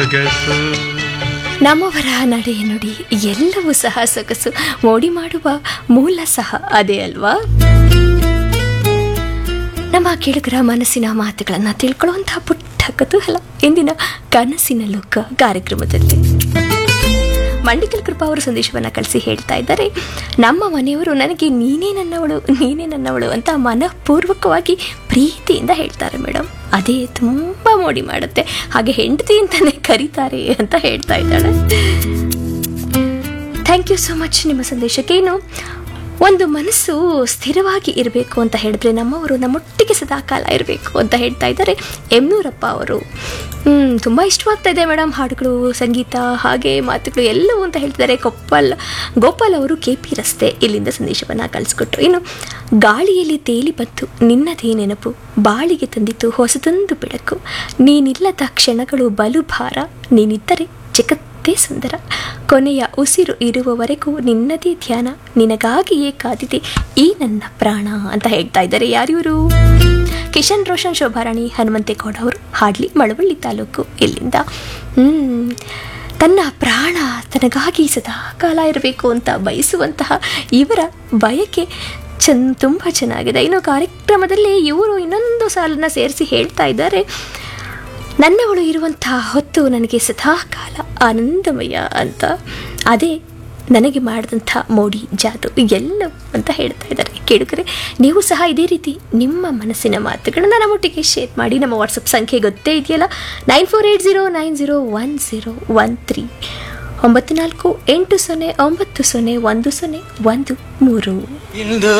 ಸೊಗಸು ನಮ್ಮವರ ನಡೆ ನುಡಿ ಎಲ್ಲವೂ ಸಹ ಸೊಗಸು ಮೋಡಿ ಮಾಡುವ ಮೂಲ ಸಹ ಅದೇ ಅಲ್ವಾ ನಮ್ಮ ಕೇಳುಗರ ಮನಸ್ಸಿನ ಮಾತುಗಳನ್ನು ತಿಳ್ಕೊಳ್ಳುವಂತಹ ಪುಟ್ಟ ಕುತೂಹಲ ಇಂದಿನ ಕನಸಿನ ಲೋಕ ಕಾರ್ಯಕ್ರಮದಲ್ಲಿ ಮಂಡಿಕಲ್ ಕೃಪಾ ಅವರು ಸಂದೇಶವನ್ನು ಕಳಿಸಿ ಹೇಳ್ತಾ ಇದ್ದಾರೆ ನಮ್ಮ ಮನೆಯವರು ನನಗೆ ನೀನೇ ನನ್ನವಳು ನೀನೇ ನನ್ನವಳು ಅಂತ ಮನಪೂರ್ವಕವಾಗಿ ಪ್ರೀತಿಯಿಂದ ಹೇಳ್ತಾರೆ ಮೇಡಮ್ ಅದೇ ತುಂಬ ಮೋಡಿ ಮಾಡುತ್ತೆ ಹಾಗೆ ಹೆಂಡತಿ ಅಂತಾನೆ ಕರೀತಾರೆ ಅಂತ ಹೇಳ್ತಾ ಇದ್ದಾಳೆ ಥ್ಯಾಂಕ್ ಯು ಸೊ ಮಚ್ ನಿಮ್ಮ ಸಂದೇಶಕ್ಕೆ ಇನ್ನು ಒಂದು ಮನಸ್ಸು ಸ್ಥಿರವಾಗಿ ಇರಬೇಕು ಅಂತ ಹೇಳಿದ್ರೆ ನಮ್ಮವರು ನಮ್ಮೊಟ್ಟಿಗೆ ಸದಾಕಾಲ ಇರಬೇಕು ಅಂತ ಹೇಳ್ತಾ ಇದ್ದಾರೆ ಎಮ್ನೂರಪ್ಪ ಅವರು ಹ್ಮ್, ತುಂಬ ಇಷ್ಟವಾಗ್ತಾ ಇದೆ ಮೇಡಮ್ ಹಾಡುಗಳು ಸಂಗೀತ ಹಾಗೆ ಮಾತುಗಳು ಎಲ್ಲವೂ ಅಂತ ಹೇಳ್ತಿದ್ದಾರೆ ಕೊಪ್ಪಲ್ ಗೋಪಾಲ್ ಅವರು ಕೆ ಪಿ ರಸ್ತೆ ಇಲ್ಲಿಂದ ಸಂದೇಶವನ್ನು ಕಳಿಸ್ಕೊಟ್ರು ಇನ್ನು ಗಾಳಿಯಲ್ಲಿ ತೇಲಿ ಬಂತು ನಿನ್ನದೇ ನೆನಪು ಬಾಳಿಗೆ ತಂದಿತು ಹೊಸದೊಂದು ಬೆಳಕು ನೀನಿಲ್ಲದ ಕ್ಷಣಗಳು ಬಲು ಭಾರ ನೀನಿದ್ದರೆ ಜಗತ್ತೇ ಸುಂದರ ಕೊನೆಯ ಉಸಿರು ಇರುವವರೆಗೂ ನಿನ್ನದೇ ಧ್ಯಾನ ನಿನಗಾಗಿಯೇ ಕಾದಿದೆ ಈ ನನ್ನ ಪ್ರಾಣ ಅಂತ ಹೇಳ್ತಾ ಇದ್ದಾರೆ ಯಾರಿವರು ಕಿಶನ್ ರೋಷನ್ ಶೋಭಾರಾಣಿ ಹನುಮಂತೇಗೌಡ ಅವರು ಹಾಡ್ಲಿ ಮಳವಳ್ಳಿ ತಾಲೂಕು ಇಲ್ಲಿಂದ ಹ್ಮ್ ತನ್ನ ಪ್ರಾಣ ತನಗಾಗಿ ಸದಾ ಕಾಲ ಇರಬೇಕು ಅಂತ ಬಯಸುವಂತಹ ಇವರ ಬಯಕೆ ಚನ್ ತುಂಬ ಚೆನ್ನಾಗಿದೆ ಇನ್ನು ಕಾರ್ಯಕ್ರಮದಲ್ಲಿ ಇವರು ಇನ್ನೊಂದು ಸಾಲನ್ನ ಸೇರಿಸಿ ಹೇಳ್ತಾ ಇದ್ದಾರೆ ನನ್ನವಳು ಇರುವಂತಹ ಹೊತ್ತು ನನಗೆ ಸದಾ ಕಾಲ ಆನಂದಮಯ ಅಂತ ಅದೇ ನನಗೆ ಮಾಡಿದಂಥ ಮೋಡಿ ಜಾದು ಎಲ್ಲವೂ ಅಂತ ಹೇಳ್ತಾ ಇದ್ದಾರೆ ಕೇಳುಗರೆ ನೀವು ಸಹ ಇದೇ ರೀತಿ ನಿಮ್ಮ ಮನಸ್ಸಿನ ಮಾತುಗಳನ್ನು ನಮ್ಮೊಟ್ಟಿಗೆ ಶೇರ್ ಮಾಡಿ ನಮ್ಮ ವಾಟ್ಸಪ್ ಸಂಖ್ಯೆ ಗೊತ್ತೇ ಇದೆಯಲ್ಲ nine four eight zero nine zero one zero one three ಒಂಬತ್ತು ನಾಲ್ಕು ಎಂಟು ಸೊನ್ನೆ ಒಂಬತ್ತು ಸೊನ್ನೆ ಒಂದು ಸೊನ್ನೆ ಒಂದು ಮೂರು ಇಂದು